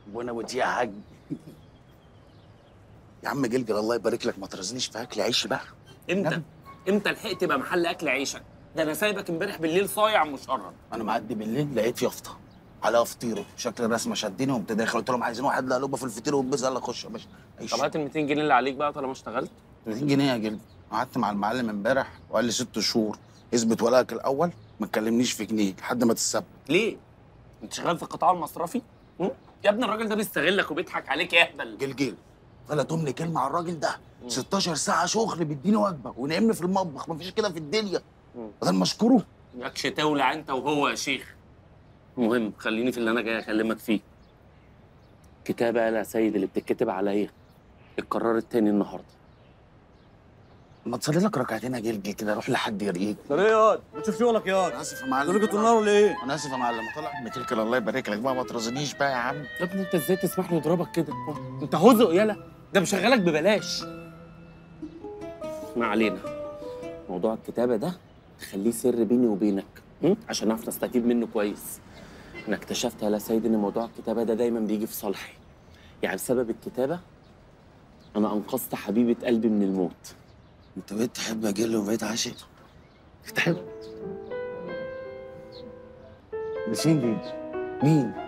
وانا ودي يا حاج يا عم جلجل الله يبارك لك ما ترزنيش في اكل عيش بقى امتى نعم. امتى لحقت تبقى محل اكل عيشك ده انا سايبك امبارح بالليل صايع مشرب انا معدي بالليل لقيت يافطه على فطيره شكل الرسمه شدني وقمت داخل قلت لهم عايزين واحد لقلوبه في الفطير والبيز يلا خش يا باشا عيش طب هات ال 200 جنيه اللي عليك بقى طالما اشتغلت 30 جنيه يا جلد قعدت مع المعلم امبارح وقال لي ست شهور اثبت ورقك الاول ما تكلمنيش في جنيه لحد ما تتثبت ليه؟ انت شغال في القطاع المصرفي؟ م? يا ابني الراجل ده بيستغلك وبيضحك عليك يا اهبل جلجل فلتهم لي كلمه على الراجل ده 16 ساعه شغل بيديني وجبه ونايمني في المطبخ مفيش كده في الدنيا مم. بدل ما اشكره مالكش تولع انت وهو يا شيخ المهم خليني في اللي انا جاي اكلمك فيه كتابة يا سيد اللي بتتكتب عليا اتكررت تاني النهارده ما تصلي لك ركعتين يا جلجل كده روح لحد يرقيك طب ايه ياض بتشوف شغلك ياض انا اسف يا معلم درجة النار ولا ايه؟ انا اسف يا معلم طلع ابن كلكل الله يبارك لك بقى ما ترزنيش بقى يا عم يا ابني انت ازاي تسمح له يضربك كده انت هزق يالا ده مشغلك ببلاش ما علينا موضوع الكتابة ده تخليه سر بيني وبينك م? عشان اعرف استفيد منه كويس انا اكتشفت يا سيد ان موضوع الكتابة ده دايما بيجي في صالحي يعني بسبب الكتابة انا انقذت حبيبة قلبي من الموت انت بقيت تحب يا جل وبقيت عاشق تحب مين دي؟ مين؟